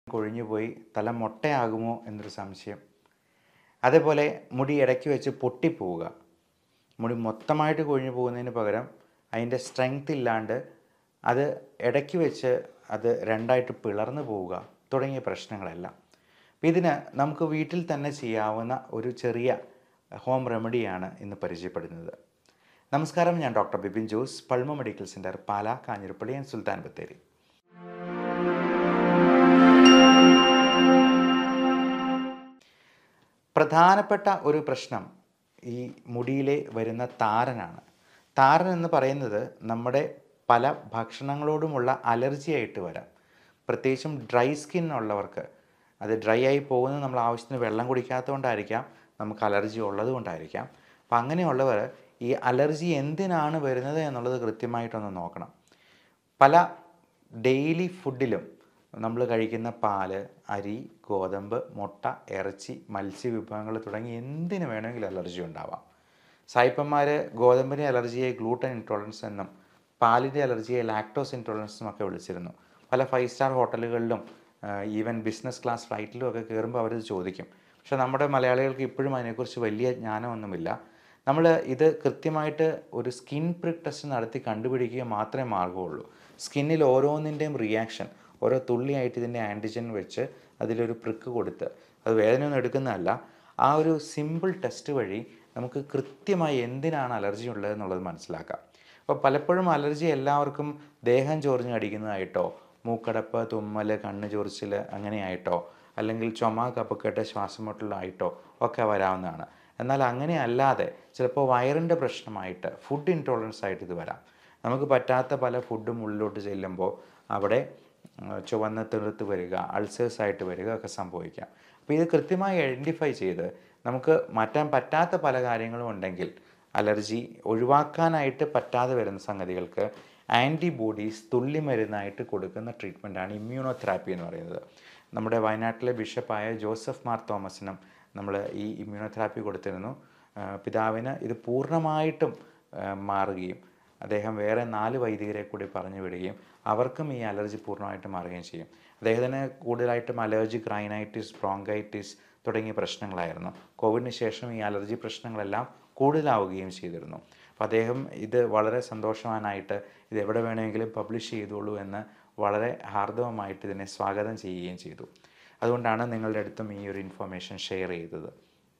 കൊഴിഞ്ഞു പോയി തല മൊട്ടയാകുമോ എന്നൊരു സംശയം അതേപോലെ മുടി ഇടയ്ക്ക് വെച്ച് പൊട്ടിപ്പോവുക മുടി മൊത്തമായിട്ട് കൊഴിഞ്ഞു പോകുന്നതിന് പകരം അതിൻ്റെ സ്ട്രെങ്ത് ഇല്ലാണ്ട് അത് ഇടയ്ക്ക് വെച്ച് അത് രണ്ടായിട്ട് പിളർന്നു പോവുക തുടങ്ങിയ പ്രശ്നങ്ങളെല്ലാം അപ്പോൾ ഇതിന് നമുക്ക് വീട്ടിൽ തന്നെ ചെയ്യാവുന്ന ഒരു ചെറിയ ഹോം റെമഡിയാണ് ഇന്ന് പരിചയപ്പെടുന്നത് നമസ്കാരം ഞാൻ doctor Bipin Jose Pulma medical centre Pala Kanjirappally and Sultan Bathery പ്രധാനപ്പെട്ട ഒരു പ്രശ്നം ഈ മുടിയിലെ വരുന്ന താരനാണ് താരൻ എന്ന് പറയുന്നത് നമ്മുടെ പല ഭക്ഷണങ്ങളോടുമുള്ള അലർജി ആയിട്ട് വരാം പ്രത്യേകിച്ചും ഡ്രൈ സ്കിൻ ഉള്ളവർക്ക് അത് ഡ്രൈ ആയി പോകുന്നത് നമ്മൾ ആവശ്യത്തിന് വെള്ളം കുടിക്കാത്തതുകൊണ്ടായിരിക്കാം നമുക്ക് അലർജി ഉള്ളത് കൊണ്ടായിരിക്കാം അപ്പം അങ്ങനെയുള്ളവർ ഈ അലർജി എന്തിനാണ് വരുന്നത് എന്നുള്ളത് കൃത്യമായിട്ടൊന്ന് നോക്കണം പല ഡെയിലി ഫുഡിലും നമ്മൾ കഴിക്കുന്ന പാല് അരി ഗോതമ്പ് മുട്ട ഇറച്ചി മത്സ്യ വിഭവങ്ങൾ തുടങ്ങി എന്തിനു വേണമെങ്കിലും അലർജി ഉണ്ടാവാം സായിപ്പന്മാർ ഗോതമ്പിൻ്റെ അലർജിയെ ഗ്ലൂട്ടൻ ഇൻടോളറൻസ് എന്നും പാലിൻ്റെ അലർജിയെ ലാക്ടോസ് ഇൻടോളറൻസ് എന്നും ഒക്കെ വിളിച്ചിരുന്നു പല ഫൈവ് സ്റ്റാർ ഹോട്ടലുകളിലും ഈവൻ ബിസിനസ് ക്ലാസ് ഫ്ലൈറ്റിലും ഒക്കെ കയറുമ്പോൾ അവരിത് ചോദിക്കും പക്ഷെ നമ്മുടെ മലയാളികൾക്ക് ഇപ്പോഴും അതിനെക്കുറിച്ച് വലിയ ജ്ഞാനമൊന്നുമില്ല നമ്മൾ ഇത് കൃത്യമായിട്ട് ഒരു സ്കിൻ പ്രിക് ടെസ്റ്റ് നടത്തി കണ്ടുപിടിക്കുക മാത്രമേ മാർഗമുള്ളൂ സ്കിന്നിൽ ഓരോന്നിൻ്റെയും റിയാക്ഷൻ ഓരോ തുള്ളിയായിട്ട് ഇതിൻ്റെ ആൻറ്റിജൻ വെച്ച് അതിലൊരു പ്രിക്ക് കൊടുത്ത് അത് വേദനയൊന്നും എടുക്കുന്നതല്ല ആ ഒരു സിമ്പിൾ ടെസ്റ്റ് വഴി നമുക്ക് കൃത്യമായി എന്തിനാണ് അലർജി ഉള്ളത് എന്നുള്ളത് മനസ്സിലാക്കാം അപ്പോൾ പലപ്പോഴും അലർജി എല്ലാവർക്കും ദേഹം ചൊറിഞ്ഞ് അടിക്കുന്നതായിട്ടോ മൂക്കടപ്പ് തുമ്മൽ കണ്ണ് ചൊറിച്ചിൽ അങ്ങനെയായിട്ടോ അല്ലെങ്കിൽ ചുമ കപ്പക്കെട്ട് ശ്വാസം മുട്ടലായിട്ടോ ഒക്കെ വരാവുന്നതാണ് എന്നാൽ അങ്ങനെ അല്ലാതെ ചിലപ്പോൾ വയറിൻ്റെ പ്രശ്നമായിട്ട് ഫുഡ് ഇൻടോളറൻസ് ആയിട്ട് ഇത് വരാം നമുക്ക് പറ്റാത്ത പല ഫുഡും ഉള്ളിലോട്ട് ചെല്ലുമ്പോൾ അവിടെ ചുവന്ന തെറുത്ത് വരിക അൾസേഴ്സ് ആയിട്ട് വരിക ഒക്കെ സംഭവിക്കാം അപ്പോൾ ഇത് കൃത്യമായി ഐഡൻറ്റിഫൈ ചെയ്ത് നമുക്ക് മാറ്റാൻ പറ്റാത്ത പല കാര്യങ്ങളും ഉണ്ടെങ്കിൽ അലർജി ഒഴിവാക്കാനായിട്ട് പറ്റാതെ വരുന്ന സംഗതികൾക്ക് ആൻറ്റിബോഡീസ് തുള്ളിമരുന്നായിട്ട് കൊടുക്കുന്ന ട്രീറ്റ്മെൻറ്റാണ് ഇമ്മ്യൂണോതെറാപ്പി എന്ന് പറയുന്നത് നമ്മുടെ വയനാട്ടിലെ ബിഷപ്പായ ജോസഫ് മാർ തോമസിനും നമ്മൾ ഈ ഇമ്മ്യൂണോതെറാപ്പി കൊടുത്തിരുന്നു പിതാവിന് ഇത് പൂർണ്ണമായിട്ടും മാറുകയും അദ്ദേഹം വേറെ നാല് വൈദികരെ കൂടി പറഞ്ഞു വിടുകയും അവർക്കും ഈ അലർജി പൂർണ്ണമായിട്ട് മാറുകയും ചെയ്യും അദ്ദേഹത്തിന് കൂടുതലായിട്ടും അലർജിക് റൈനൈറ്റിസ് ബ്രോങ്കൈറ്റിസ് തുടങ്ങിയ പ്രശ്നങ്ങളായിരുന്നു കോവിഡിന് ശേഷം ഈ അലർജി പ്രശ്നങ്ങളെല്ലാം കൂടുതലാവുകയും ചെയ്തിരുന്നു അപ്പോൾ അദ്ദേഹം ഇത് വളരെ സന്തോഷവാനായിട്ട് ഇത് എവിടെ വേണമെങ്കിലും പബ്ലിഷ് ചെയ്തോളൂ എന്ന് വളരെ ഹാർദവമായിട്ട് ഇതിനെ സ്വാഗതം ചെയ്യുകയും ചെയ്തു അതുകൊണ്ടാണ് നിങ്ങളുടെ അടുത്തും ഈ ഒരു ഇൻഫർമേഷൻ ഷെയർ ചെയ്തത്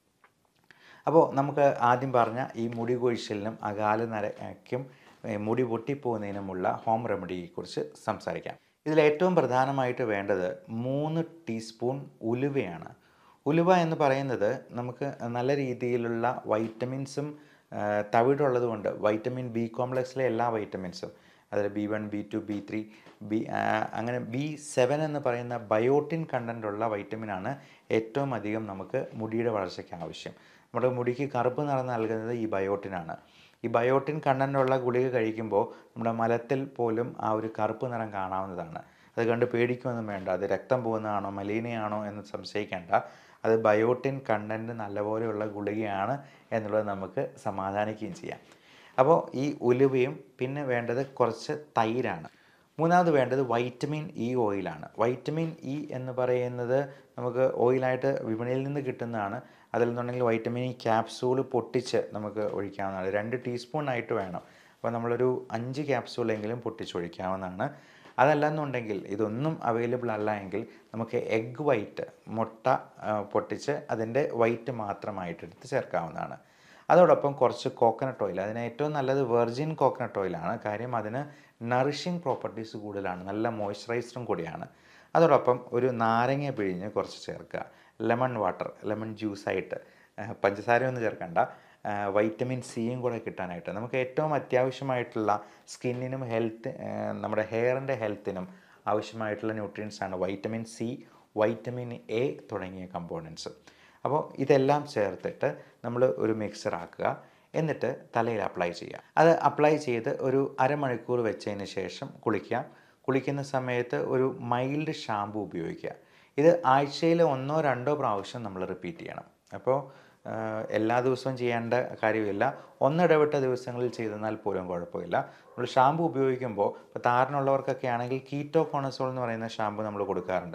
അപ്പോൾ നമുക്ക് ആദ്യം പറഞ്ഞ ഈ മുടി കൊഴിച്ചിലിനും അകാല നരയ്ക്കും മുടി പൊട്ടിപ്പോകുന്നതിനുമുള്ള ഹോം റെമഡിയെക്കുറിച്ച് സംസാരിക്കാം ഇതിൽ ഏറ്റവും പ്രധാനമായിട്ട് വേണ്ടത് മൂന്ന് ടീസ്പൂൺ ഉലുവയാണ് ഉലുവ എന്ന് പറയുന്നത് നമുക്ക് നല്ല രീതിയിലുള്ള വൈറ്റമിൻസും തവിടുള്ളത് കൊണ്ട് വൈറ്റമിൻ ബി കോംപ്ലക്സിലെ എല്ലാ വൈറ്റമിൻസും അതിൽ B one B two B three B അങ്ങനെ ബി സെവൻ എന്ന് പറയുന്ന ബയോട്ടിൻ കണ്ടൻ്റ് ഉള്ള വൈറ്റമിനാണ് ഏറ്റവും അധികം നമുക്ക് മുടിയുടെ വളർച്ചയ്ക്ക് ആവശ്യം നമ്മുടെ മുടിക്ക് കറുപ്പ് നിറം നൽകുന്നത് ഈ ബയോട്ടിനാണ് ഈ ബയോട്ടിൻ കണ്ടൻ്റുള്ള ഗുളിക കഴിക്കുമ്പോൾ നമ്മുടെ മലത്തിൽ പോലും ആ ഒരു കറുപ്പ് നിറം കാണാവുന്നതാണ് അത് കണ്ട് പേടിക്കൊന്നും വേണ്ട അത് രക്തം പോകുന്നതാണോ മലീനയാണോ എന്ന് സംശയിക്കേണ്ട അത് ബയോട്ടിൻ കണ്ടൻറ്റ് നല്ലപോലെയുള്ള ഗുളികയാണ് എന്നുള്ളത് നമുക്ക് സമാധാനിക്കുകയും ചെയ്യാം അപ്പോൾ ഈ ഉലുവയും പിന്നെ വേണ്ടത് കുറച്ച് തൈരാണ് മൂന്നാമത് വേണ്ടത് വൈറ്റമിൻ ഇ ഓയിലാണ് വൈറ്റമിൻ ഇ എന്ന് പറയുന്നത് നമുക്ക് ഓയിലായിട്ട് വിപണിയിൽ നിന്ന് കിട്ടുന്നതാണ് അതിൽ നിന്നുണ്ടെങ്കിൽ വൈറ്റമിൻ ഇ ക്യാപ്സൂൾ പൊട്ടിച്ച് നമുക്ക് ഒഴിക്കാവുന്നതാണ് രണ്ട് ടീസ്പൂൺ ആയിട്ട് വേണം അപ്പോൾ നമ്മളൊരു അഞ്ച് ക്യാപ്സൂളെങ്കിലും പൊട്ടിച്ചൊഴിക്കാവുന്നതാണ് അതല്ലെന്നുണ്ടെങ്കിൽ ഇതൊന്നും അവൈലബിൾ അല്ല എങ്കിൽ നമുക്ക് എഗ് വൈറ്റ് മുട്ട പൊട്ടിച്ച് അതിൻ്റെ വൈറ്റ് മാത്രമായിട്ട് എടുത്ത് ചേർക്കാവുന്നതാണ് അതോടൊപ്പം കുറച്ച് കോക്കനട്ട് ഓയിൽ അതിന് ഏറ്റവും നല്ലത് വെർജിൻ കോക്കനട്ട് ഓയിലാണ് കാര്യം അതിന് നറിഷിങ് പ്രോപ്പർട്ടീസ് കൂടുതലാണ് നല്ല മോയ്സ്ചറൈസറും കൂടിയാണ് അതോടൊപ്പം ഒരു നാരങ്ങ പിഴിഞ്ഞ് കുറച്ച് ചേർക്കുക ലെമൺ വാട്ടർ ലെമൺ ജ്യൂസായിട്ട് പഞ്ചസാരയൊന്നും ചേർക്കണ്ട വൈറ്റമിൻ സിയും കൂടെ കിട്ടാനായിട്ട് നമുക്ക് ഏറ്റവും അത്യാവശ്യമായിട്ടുള്ള സ്കിന്നിനും ഹെൽത്ത് നമ്മുടെ ഹെയറിൻ്റെ ഹെൽത്തിനും ആവശ്യമായിട്ടുള്ള ന്യൂട്രിയൻസ് ആണ് വൈറ്റമിൻ സി വൈറ്റമിൻ എ തുടങ്ങിയ കമ്പോണൻസ് അപ്പോൾ ഇതെല്ലാം ചേർത്തിട്ട് നമ്മൾ ഒരു മിക്സർ ആക്കുക എന്നിട്ട് തലയിൽ അപ്ലൈ ചെയ്യുക അത് അപ്ലൈ ചെയ്ത് ഒരു അരമണിക്കൂർ വെച്ചതിന് ശേഷം കുളിക്കുക കുളിക്കുന്ന സമയത്ത് ഒരു മൈൽഡ് ഷാമ്പു ഉപയോഗിക്കുക ഇത് ആഴ്ചയിൽ ഒന്നോ രണ്ടോ പ്രാവശ്യം നമ്മൾ റിപ്പീറ്റ് ചെയ്യണം അപ്പോൾ എല്ലാ ദിവസവും ചെയ്യേണ്ട കാര്യമില്ല ഒന്നിടവിട്ട ദിവസങ്ങളിൽ ചെയ്തെന്നാൽ പോലും കുഴപ്പമില്ല നമ്മൾ ഷാമ്പു ഉപയോഗിക്കുമ്പോൾ ഇപ്പോൾ താരനുള്ളവർക്കൊക്കെ ആണെങ്കിൽ കീറ്റോ കോണസോൾ എന്ന് പറയുന്ന ഷാമ്പു നമ്മൾ കൊടുക്കാറുണ്ട്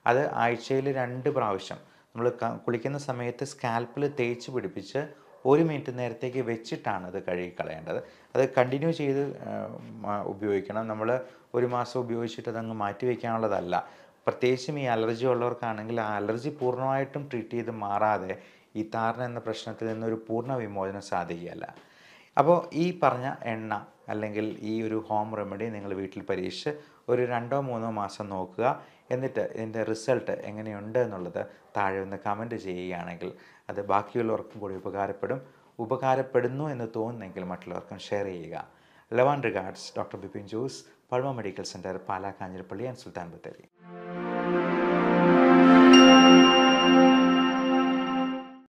അത് ആഴ്ചയിൽ രണ്ട് പ്രാവശ്യം നമ്മൾ കുളിക്കുന്ന സമയത്ത് സ്കാൽപ്പിൽ തേച്ച് പിടിപ്പിച്ച് ഒരു മിനിറ്റ് നേരത്തേക്ക് വെച്ചിട്ടാണ് അത് കഴുകി കളയേണ്ടത് അത് കണ്ടിന്യൂ ചെയ്ത് ആ, മ- ഉപയോഗിക്കണം നമ്മൾ ഒരു മാസം ഉപയോഗിച്ചിട്ട് അതങ്ങ് മാറ്റി വയ്ക്കാനുള്ളതല്ല പ്രത്യേകിച്ചും ഈ അലർജി ഉള്ളവർക്കാണെങ്കിൽ ആ അലർജി പൂർണ്ണമായിട്ടും ട്രീറ്റ് ചെയ്ത് മാറാതെ ഈ താരൻ എന്ന പ്രശ്നത്തിൽ നിന്നൊരു പൂർണ്ണ വിമോചനം സാധിക്കുകയല്ല അപ്പോൾ ഈ പറഞ്ഞ എണ്ണ അല്ലെങ്കിൽ ഈ ഒരു ഹോം റെമഡി നിങ്ങൾ വീട്ടിൽ പരീക്ഷിച്ച് ഒരു രണ്ടോ മൂന്നോ മാസം നോക്കുക എന്നിട്ട് ഇതിൻ്റെ റിസൾട്ട് എങ്ങനെയുണ്ട് എന്നുള്ളത് താഴെ ഒന്ന് കമൻറ്റ് ചെയ്യുകയാണെങ്കിൽ അത് ബാക്കിയുള്ളവർക്കും കൂടി ഉപകാരപ്പെടും ഉപകാരപ്പെടുന്നു എന്ന് തോന്നുന്നെങ്കിൽ മറ്റുള്ളവർക്കും ഷെയർ ചെയ്യുക love and regards doctor Bipin Jose Pulma medical centre Pala Kanjirappally and Sultan Bathery